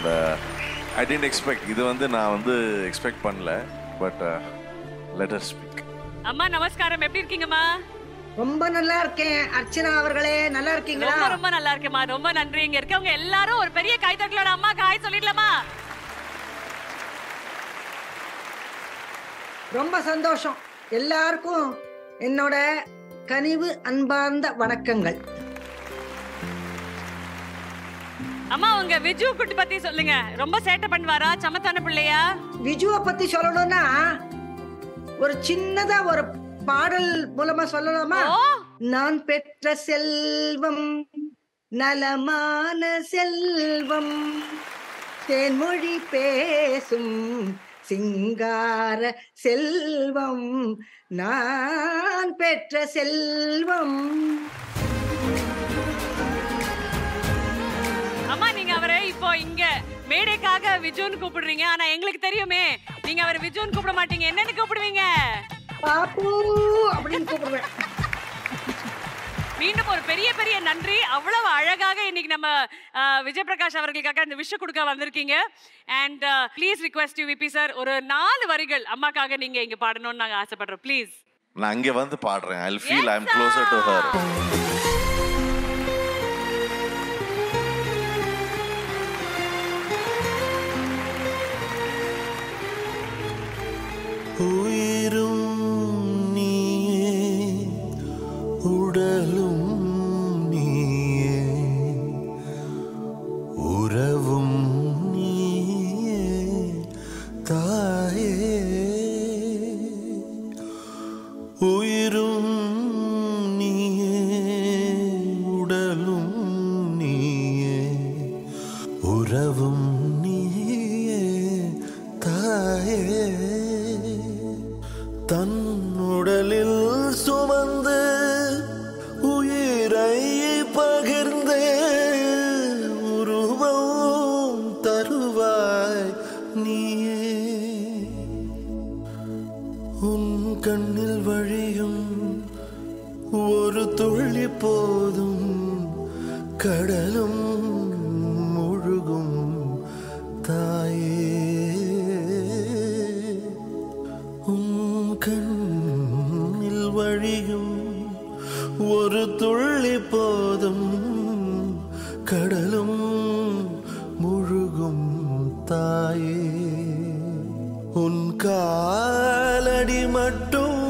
And I didn't expect இது வந்து நான் வந்து எக்ஸ்பெக்ட் பண்ணல பட் லெட்டர் ஸ்பீக் அம்மா நமஸ்காரம் எப்படி இருக்கீங்கம்மா ரொம்ப நல்லா இருக்கேன் அர்ச்சனா அவர்களே நல்லா இருக்கீங்களா ரொம்ப ரொம்ப நல்லா இருக்கேம்மா ரொம்ப நன்றி இங்க இருக்கவங்க எல்லாரும் ஒரு பெரிய கைத்தட்டலோட அம்மா காய் சொல்லிடலாமா ரொம்ப சந்தோஷம் எல்லாருக்கும் என்னோட கனிவு அன்பார்ந்த வணக்கங்கள் அம்மா உங்க விஜு குட்டி பத்தி சொல்லுங்க ரொம்ப சேட்டை பண்ணுவாரா சமத்தான பிள்ளையா விஜுவை பத்தி சொல்லணும்னா ஒரு சின்னதா ஒரு பாடல் மூலமா சொல்லலாமா ஓ நான் பெற்ற செல்வம் நலமான செல்வம் தேன்மொழி பேசும் சிங்கார செல்வம் நான் பெற்ற செல்வம் அம்மா நீங்க அவரை இப்போ இங்க மேடைக்காக விஜுன்னு கூப்பிடுறீங்க ஆனா எங்களுக்கு தெரியுமே நீங்க அவரை விஜுன்னு கூப்பிட மாட்டீங்க என்னன்னு கூப்பிடுவீங்க பாப்பு அப்படின்னு கூப்பிடுவேன் மீண்டும் ஒரு பெரிய பெரிய நன்றி அவ்வளவு அழகாக இன்னைக்கு நம்ம அஹ், விஜய் பிரகாஷ் அவர்களுக்காக இந்த விஷயம் கொடுக்க வந்திருக்கீங்க and please request you V P sir ஒரு நாலு வரிகள் அம்மாக்காக நீங்க இங்க பாடணும்னு நாங்க ஆசைப்படுறோம் ப்ளீஸ் நான் அங்கே வந்து பாடுறேன் I feel I am closer to her உயிரும் நீயே உடலும் நீயே உறவும் நீயே தாயே உயிரும் நீயே உடலும் நீயே உறவும் நீயே தாயே தன் உடலில் சுமந்து உயிரை பகிர்ந்தே உருவம் தருவாய் நீயே உன் கண்ணில் வழியும் ஒரு துள்ளி போதும் கடலும் முழுகும் தாயே உன் கண்ணில் வழியும் ஒரு துள்ளி போதும் கடலும் முழுகும் தாயே உன் காலடி மட்டும்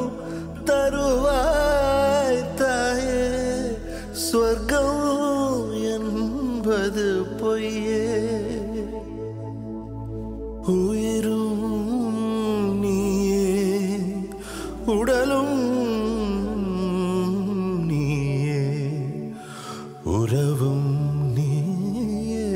தருவாய் தாயே ஸ்வர்க்கம் என்பது பொய்யே உயிரும் நீயே உடலும் நீயே உறவும் நீயே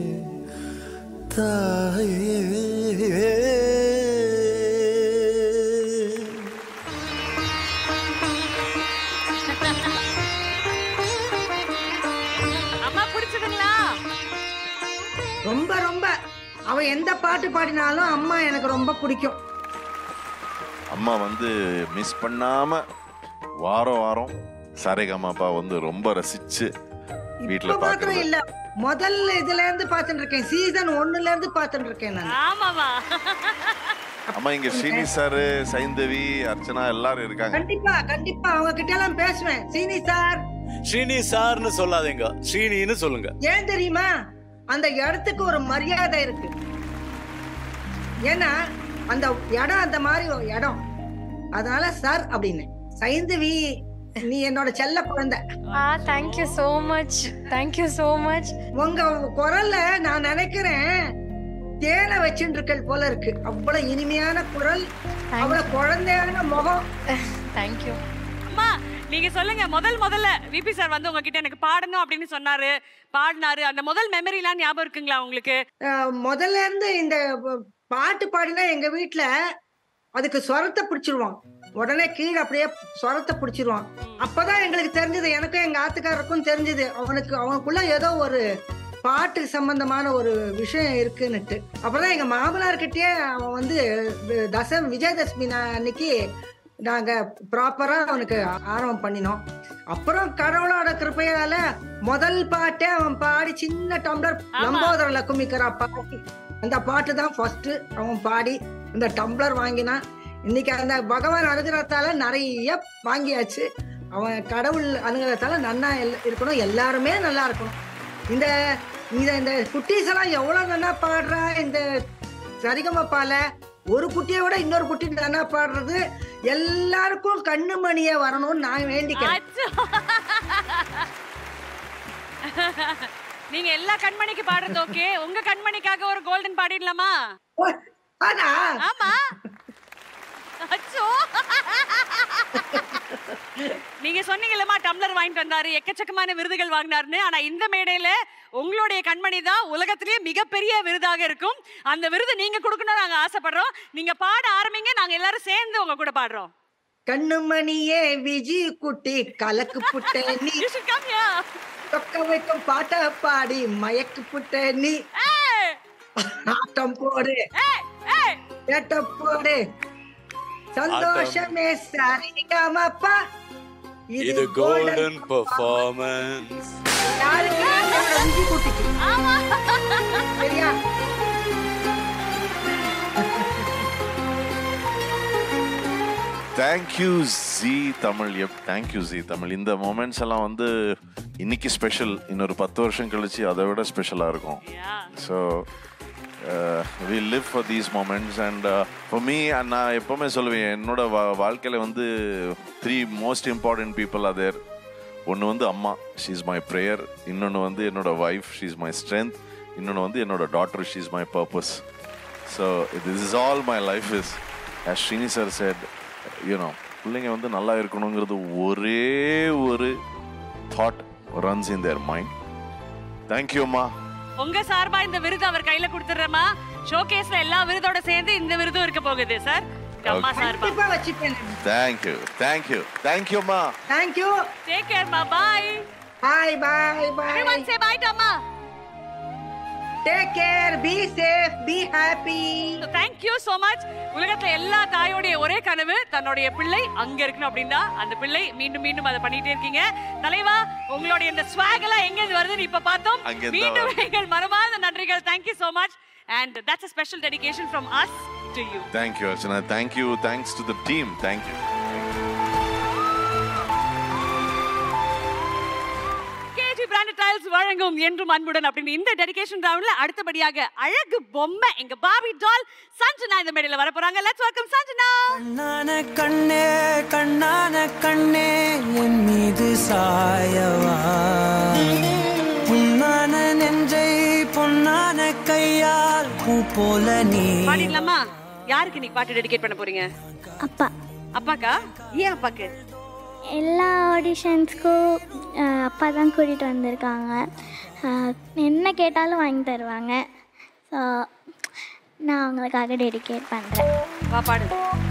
தாயே அம்மா பிடிச்சதுங்களா ரொம்ப ரொம்ப அவ எந்த பாட்டு பாடினாலும் அம்மா எனக்கு ரொம்ப பிடிக்கும் அம்மா வந்து மிஸ் பண்ணாம வாரம் வாரம் சாரேகாமாப்பா வந்து ரொம்ப ரசிச்சு வீட்ல இப்ப மாத்திரம் பாக்குறது இல்ல முதல் இதுல இருந்து பாத்துட்டு இருக்கேன் சீசன் ஒண்ணுல இருந்து பாத்துட்டு இருக்கேன் நான் ஆமாமா அம்மா இங்க ஸ்ரீனி சாரு சைந்தவி அர்ச்சனா எல்லாரும் இருக்காங்க கண்டிப்பா கண்டிப்பா அவங்க கிட்ட எல்லாம் பேசுவேன் சீனி சார் ஸ்ரீனி சார்னு சொல்லாதீங்க ஸ்ரீனின்னு சொல்லுங்க ஏன் தெரியுமா அந்த இடத்துக்கு ஒரு மரியாதை இருக்கு ஏன்னா அந்த இடம் அந்த மாதிரி ஒரு இடம் அதனால சார் அப்படின்னு சைந்தவி நீ என்னோட செல்ல குழந்தை ஆ thank you so much thank you so much உங்க குரல்ல நான் நினைக்கிறேன் தேனை வச்சுட்டு இருக்கல் போல இருக்கு அவ்வளவு இனிமையான குரல் அவ்வளவு குழந்தையான முகம் தேங்க்யூ அம்மா நீங்க சொல்லுங்க முதல் முதல்ல விபி சார் வந்து உங்ககிட்ட எனக்கு பாடணும் அப்படின்னு சொன்னாரு பாடினாரு அந்த முதல் மெமரிலாம் ஞாபகம் இருக்குங்களா உங்களுக்கு அஹ், முதல்ல இருந்து இந்த ப- பாட்டு பாடினா எங்க வீட்ல அதுக்கு சொரத்தை பிடிச்சிருவான் உடனே கீழே அப்படியே சொரத்தை பிடிச்சிருவான் அப்பதான் எங்களுக்கு தெரிஞ்சது எனக்கும் எங்க ஆத்துக்காரருக்கும் தெரிஞ்சது அவனுக்கு அவனுக்குள்ள ஏதோ ஒரு பாட்டு சம்பந்தமான ஒரு விஷயம் இருக்குன்னுட்டு அப்புறம் எங்க மாமனார்கிட்டயே அவன் வந்து வி- தசம் விஜயதசமி நா- அன்னைக்கு நாங்க ப்ராப்பரா அவனுக்கு ஆரம்பம் பண்ணினோம் அப்புறம் கடவுளோட கிருப்பையால முதல் பாட்டே அவன் பாடி சின்ன டம்ளர் ஆமா. லம்போதரல குமிக்கிறா பாட்டு அந்த பாட்டு தான் ஃபர்ஸ்ட் அவன் பாடி இந்த டம்ளர் வாங்கினான் இன்னைக்கு அந்த பகவான் அனுகிரகத்தால நிறைய வாங்கியாச்சு அவன் கடவுள் அனுகிரகத்தால நன்னா எல்- இருக்கணும் எல்லாருமே நல்லா இருக்கணும் இந்த இந்த இந்த குட்டீஸ் எல்லாம் எவ்வளவு நல்லா பாடுறா இந்த சரிகமப்பால ஒரு குட்டியை விட இன்னொரு குட்டி நல்லா பாடுறது எல்லாருக்கும் கண்ணு மணிய வரணும்னு நான் வேண்டிக்கிறேன் அச்சோ. நீங்க எல்லா கண்மணிக்கு பாடுறது ஓகே உங்க கண்மணிக்காக ஒரு கோல்டன் பாடிடலாமா ஓ, ஆனா ஆமா அச்சோ நீங்க சொன்னீங்கல்லமா டம்ளர் வாங்கிட்டு வந்தாரு எக்கச்சக்கமான விருதுகள் வாங்கினாருன்னு ஆனா இந்த மேடையில உங்களுடைய கண்மணி தான் உலகத்திலேயே மிகப்பெரிய விருதாக இருக்கும் அந்த விருது நீங்க கொடுக்கணும் நாங்க ஆசைப்படுறோம் நீங்க பாட ஆரம்பிங்க நாங்க எல்லாரும் சேர்ந்து உங்க கூட பாடுறோம் கண்ணு மணியே விஜி குட்டி கலக்கு புட்ட நீ You should come here. தொக்க வைக்கும் பாட்ட பாடி மயக்கு புட்ட நீ Hey! ஆட்டம் போடு Hey! Hey! ஏட்ட போடு சந்தோஷமே சரிகமப்பா இது கோல்டன் பெர்ஃபார்மன்ஸ் யாருக்கு என்னோட விஜி குட்டிக்கு ஆமா சரியா தேங்க்யூ ஜி தமிழ் எப் தேங்க்யூ ஜி தமிழ் இந்த மூமெண்ட்ஸ் எல்லாம் வந்து இன்னைக்கு ஸ்பெஷல் இன்னொரு பத்து வருஷம் கழிச்சு அதை விட ஸ்பெஷலாக இருக்கும் Yeah. So we live for these moments and for me நான் எப்போவுமே சொல்லுவேன் என்னோட வா வாழ்க்கையில் வந்து three most important people are there ஒன்று வந்து அம்மா ஷீ இஸ் மை ப்ரேயர் இன்னொன்று வந்து என்னோட wife she is my strength இன்னொன்று வந்து என்னோட daughter she is my purpose so this is all my life is as Srini sir said you know பிள்ளைங்க வந்து நல்லா இருக்கணுங்கிறது ஒரே ஒரு thought runs in their mind தேங்க்யூம்மா உங்க சார்பா இந்த விருது அவர் கையில கொடுத்துறமா ஷோகேஸ்ல எல்லா விருதோட சேர்ந்து இந்த விருதும் இருக்க போகுது சார் அம்மா சார்பா கண்டிப்பா வச்சுப்பேன் தேங்க்யூ தேங்க்யூ தேங்க்யூம்மா தேங்க்யூ டேக் கேர் மா bye bye bye bye everyone say bye to அம்மா take care be safe be happy thank you so much உலகத்துல எல்லா தாயோடைய ஒரே கனவு தன்னுடைய பிள்ளை அங்க இருக்கணும் அப்படின்னா அந்த பிள்ளை மீண்டும் மீண்டும் அதை பண்ணிட்டே இருக்கீங்க தலைவா உங்களுடைய இந்த ஸ்வாக் எல்லாம் எங்க இருந்து வருதுன்னு இப்ப பார்த்தோம் அங்க இருந்து மீண்டும் வருது. எங்கள் மனமார்ந்த நன்றிகள் thank you so much and that's a special dedication from us to you thank you Archana thank you thanks to the team thank you K G brand tiles வழங்கும் என்றும் அன்புடன் அப்படின்னு இந்த டெடிகேஷன் ரவுண்ட்ல அடுத்தபடியாக அழகு பொம்மை எங்க பாபி டால் சஞ்சனா இந்த மேடையில வர போறாங்க லெட்ஸ் வெல்கம் சஞ்சனா கண்ணான கண்ணே கண்ணான கண்ணே என் மீது சாயவா புண்ணான நெஞ்சை பொன்னான கையால் பூ போல நீ பாடிடலாமா யாருக்கு நீ பாட்டு டெடிகேட் பண்ண போறீங்க அப்பா அப்பாக்கா ஏன் அப்பாக்கு எல்லா ஆடிஷன்ஸ்க்கும் அப்பா தான் கூட்டிகிட்டு வந்திருக்காங்க அஹ், என்ன கேட்டாலும் வாங்கி தருவாங்க ஸோ நான் அவங்களுக்காக டெடிகேட் பண்ணுறேன் வா பாடு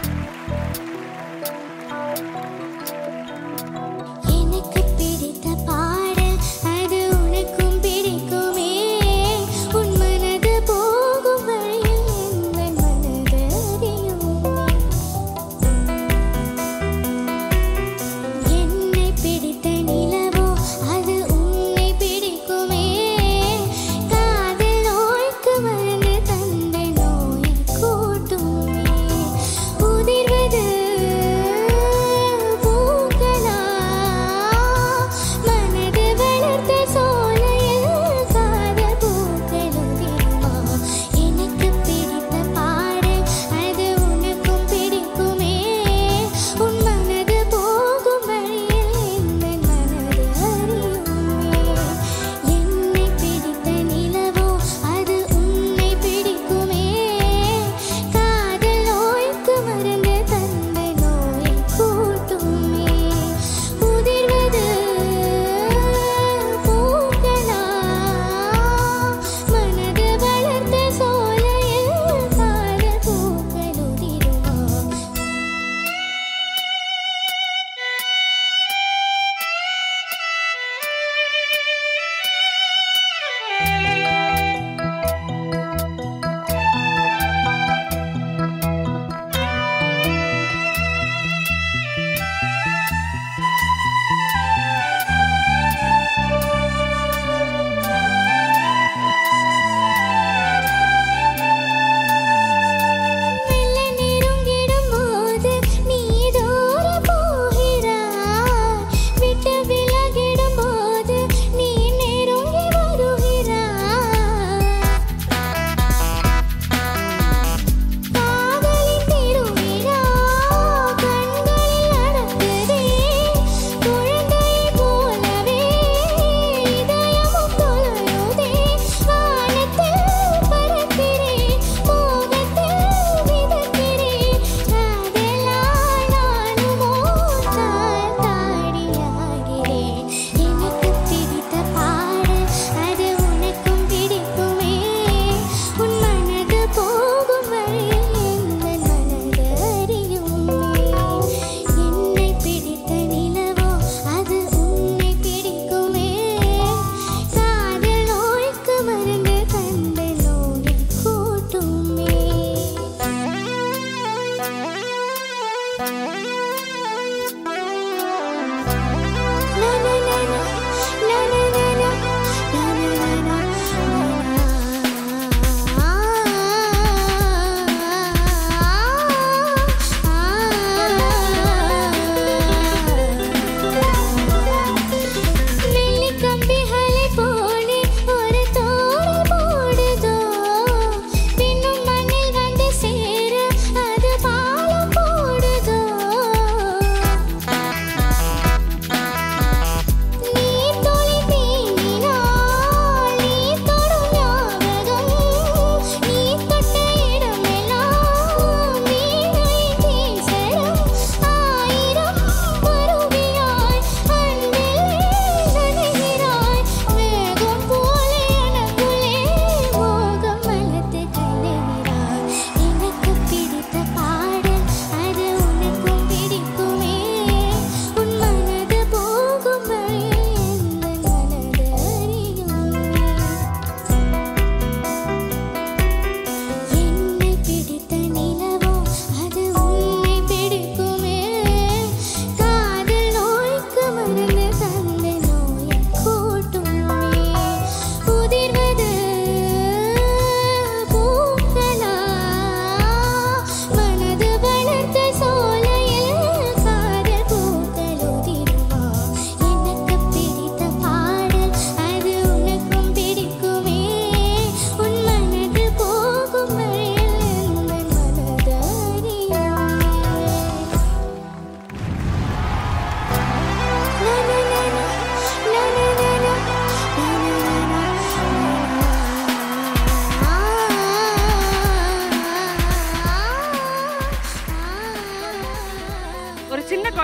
எனக்கு பிடித்த பாடல் அது உனக்கும் பிடிக்குமே உன் மனது போகும் வழியில் என் மனது அறியுமே என்னை பிடித்த நிலவோ அது உன்னை பிடிக்குமே காதல் நோய்க்கு மருந்து தந்த நோயை கூட்டுமே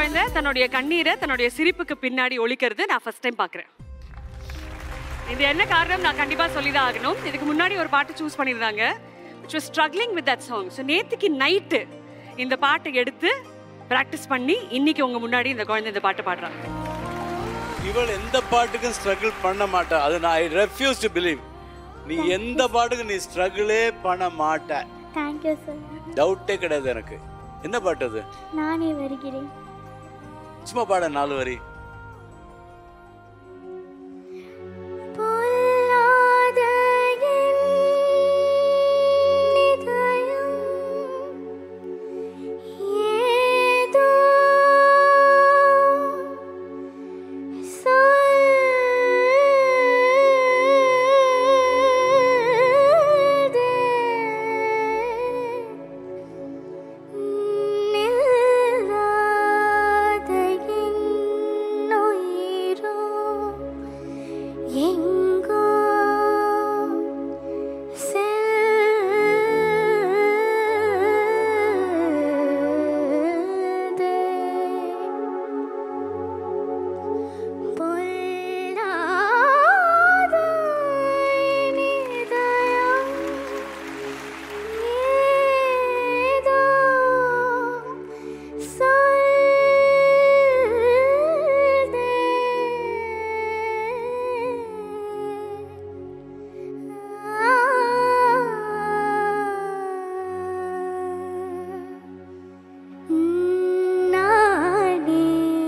குழந்தை தன்னுடைய கண்ணீரை தன்னுடைய சிரிப்புக்கு பின்னாடி ஒழிக்கிறது நான் ஃபர்ஸ்ட் டைம் பார்க்குறேன் இது என்ன காரணம் நான் கண்டிப்பாக சொல்லி தான் ஆகணும் இதுக்கு முன்னாடி ஒரு பாட்டு சூஸ் பண்ணியிருந்தாங்க which was struggling with that song so நேற்றுக்கு நைட்டு இந்த பாட்டை எடுத்து ப்ராக்டிஸ் பண்ணி இன்னைக்கு உங்க முன்னாடி இந்த குழந்தை இந்த பாட்டை பாடுறாங்க இவள் எந்த பாட்டுக்கும் ஸ்ட்ரகிள் பண்ண மாட்டா அது நான் ஐ ரெஃப்யூஸ் டு பிலீவ் நீ எந்த பாட்டுக்கும் நீ ஸ்ட்ரகிளே பண்ண மாட்ட தேங்க்யூ சார் டவுட்டே கிடையாது எனக்கு என்ன பாட்டு அது நானே வருகிறேன் சும்மா பாட நாலு வரி பொல்லாத என் இதயம் ஏதோ சொல்லுதே. நில்லாத என் உயிரோ எங்கோ செல்லுதே. பொல்லாத என் இதயம் ஏதோ சொல்லுதே. நானே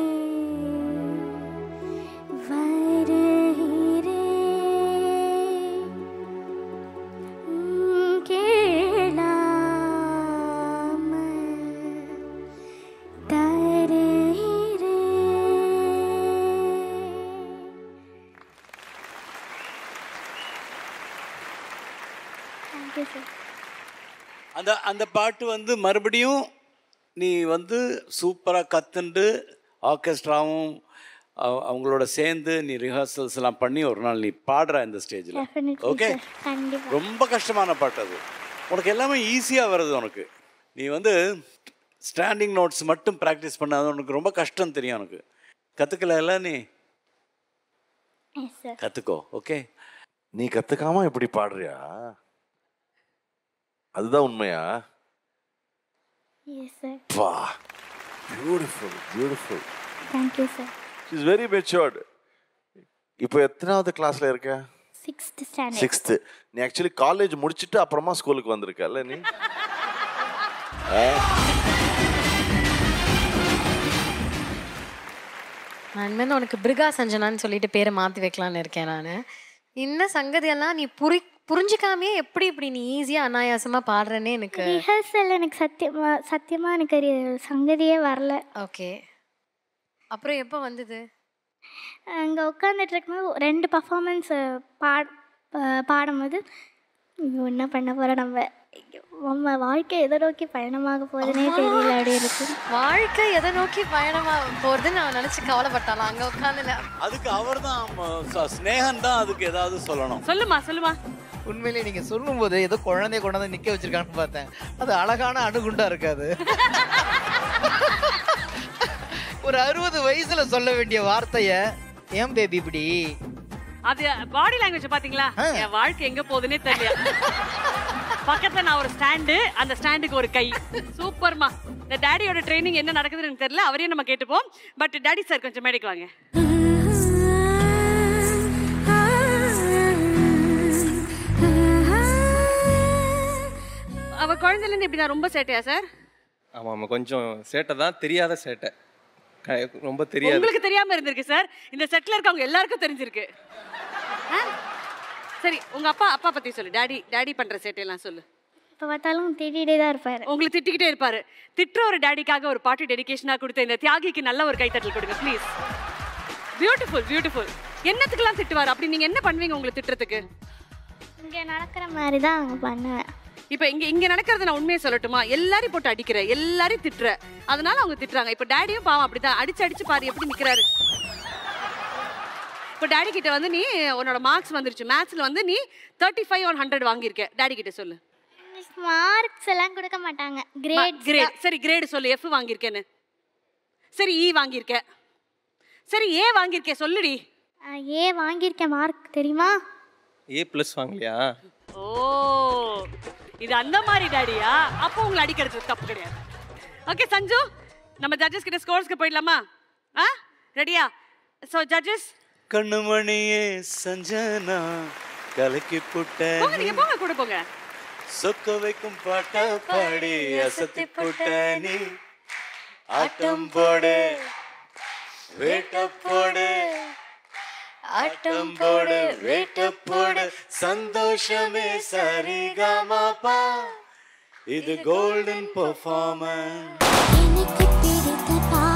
வருகிறேன் கேளாமல் தருகிறேன் தேங்க்யூ சார் அந்த அந்த பாட்டு வந்து மறுபடியும் நீ வந்து சூப்பராக கத்துண்டு ஆர்கெஸ்ட்ராவும் அவ- அவங்களோட சேர்ந்து நீ ரிஹர்சல்ஸ் எல்லாம் பண்ணி ஒரு நாள் நீ பாடுற இந்த ஸ்டேஜில் Definitely, ஓகே sir. கண்டிப்பா. ரொம்ப கஷ்டமான பாட்டு அது உனக்கு எல்லாமே ஈஸியாக வருது உனக்கு நீ வந்து ஸ்டாண்டிங் நோட்ஸ் மட்டும் ப்ராக்டிஸ் பண்ணாத உனக்கு ரொம்ப கஷ்டம் தெரியும் உனக்கு கற்றுக்கல நீ எஸ் சார் கற்றுக்கோ ஓகே நீ கத்துக்காம இப்படி பாடுறியா அதுதான் உண்மையா எஸ் சார் பா beautiful beautiful thank you sir is very matured இப்போ எத்தனாவது கிளாஸ்ல இருக்க சிக்ஸ்த் ஸ்டாண்டர்ட் சிக்ஸ்த்து நீ ஆக்சுவலி காலேஜ் முடிச்சுட்டு அப்புறமா ஸ்கூலுக்கு வந்திருக்கல நீ நான் இனிமேல் உனக்கு பிருகா சஞ்சனான்னு சொல்லிட்டு பேரை மாற்றி வைக்கலான்னு இருக்கேன் நான் இந்த சங்கதியெல்லாம் நீ புரி புரிஞ்சிக்காமே எப்படி இப்படி நீ ஈஸியாக அனாயாசமாக பாடுறேன்னு எனக்கு ரிஹர்சல் எனக்கு சத்தியமா சத்தியமா எனக்கு ஒரு சங்கதியே வரல ஓகே அப்புறம் எப்போ வந்தது அங்கே உட்காந்துட்டு இருக்கும்போது ரெண்டு பர்ஃபார்மன்ஸ் பாட் பா- பாடும்போது ஐயோ, என்ன பண்ண போகிறோம் நம்ம ஐயோ, நம்ம வாழ்க்கை எதை நோக்கி பயணமாக போகுதுன்னே தெரியல அப்படி இருக்கு வாழ்க்கை எதை நோக்கி பயணமாக போகிறதுன்னு நான் நினச்சி கவலைப்பட்டாலாம் அங்கே உட்காந்துல அதுக்கு அவர் தான் ஸ்னேகன் தான் அதுக்கு ஏதாவது சொல்லணும் சொல்லுமா சொல்லுமா உண்மையிலேயே நீங்க சொல்லும்போது ஏதோ குழந்தைய கொண்டாந்து நிக்க வச்சிருக்கான்னு பார்த்தேன் அது அழகான அணுகுண்டா இருக்காது ஒரு அறுபது வயசுல சொல்ல வேண்டிய வார்த்தைய ஏன் பேபி இப்படி அது பாடி லாங்குவேஜ் பாத்தீங்களா என் வாழ்க்கை எங்க போகுதுன்னே தெரியல பக்கத்துல நான் ஒரு ஸ்டாண்டு அந்த ஸ்டாண்டுக்கு ஒரு கை சூப்பர்மா இந்த டாடியோட ட்ரைனிங் என்ன நடக்குதுன்னு எனக்கு தெரியல அவரே நம்ம கேட்டுப்போம் பட் டாடி சார் கொஞ்சம் மேடைக்கு வாங்க அவ குழந்தைல இருந்து இப்படி நான் ரொம்ப சேட்டையா சார் ஆமாம் ஆமாம் கொஞ்சம் சேட்டை தான் தெரியாத சேட்டை க- ரொம்ப தெரியாது உங்களுக்கு தெரியாம இருந்திருக்கு சார் இந்த செட்ல இருக்கவங்க எல்லாருக்கும் தெரிஞ்சிருக்கு ஆ? சரி உங்க அப்பா அப்பா பத்தி சொல்லு டாடி டாடி பண்ற சேட்டையெல்லாம் சொல்லு இப்போ பார்த்தாலும் திட்டிகிட்டே தான் இருப்பார் உங்களை திட்டிக்கிட்டே இருப்பாரு திட்டுற ஒரு டாடிக்காக ஒரு பாட்டு டெடிகேஷனா கொடுத்த இந்த தியாகிக்கு நல்ல ஒரு கைத்தட்டல் கொடுங்க ப்ளீஸ் பியூட்டிஃபுல் பியூட்டிஃபுல் என்னத்துக்கெல்லாம் திட்டுவார் அப்படி நீங்க என்ன பண்ணுவீங்க உங்களை திட்டுறதுக்கு இங்கே நடக்கிற மாதிரி தான் அங்கே பண்ணுவேன் இப்போ இங்க இங்க நடக்கிறது நான் உண்மையை சொல்லட்டுமா எல்லாரையும் போட்டு அடிக்கிற எல்லாரையும் திட்டுற அதனால அவங்க திட்டுறாங்க இப்போ டாடியும் பாவம் அப்படிதான் அடிச்சு அடிச்சு பாரு எப்படி நிக்கிறாரு இப்போ டாடி கிட்ட வந்து நீ உன்னோட மார்க்ஸ் வந்துருச்சு மேத்ஸ்ல வந்து நீ தேர்ட்டி ஃபைவ் ஒன் ஹண்ட்ரட் வாங்கியிருக்க டாடி கிட்ட சொல்லு மார்க்ஸ் எல்லாம் கொடுக்க மாட்டாங்க கிரேட் கிரேட் சரி கிரேடு சொல்லு எஃப் வாங்கியிருக்கேன்னு சரி ஈ வாங்கியிருக்க சரி ஏ வாங்கியிருக்க சொல்லுடி ஏ வாங்கியிருக்கேன் மார்க் தெரியுமா ஏ ப்ளஸ் வாங்கலையா ஓ இது அந்த மாதிரி டாடியா அப்போ உங்களை அடிக்கிறது தப்பு கிடையாது ஓகே சஞ்சு நம்ம ஜட்ஜஸ் கிட்ட ஸ்கோர்ஸ்க்கு போயிடலாமா ஆ ரெடியா ஸோ ஜட்ஜஸ் கண்ணுமணியே சஞ்சனா கலக்கி புட்ட போங்க நீங்க போங்க கூட போங்க சொக்க வைக்கும் பாட்ட பாடி அசத்தி புட்ட நீ ஆட்டம் போடு வேட்ட போடு ஆட்டம் போடு வேட்ட போடு சந்தோஷமே சரிகமாப்பா இது கோல்டன் பெர்ஃபார்மன்ஸ் எனக்கு பிடித்த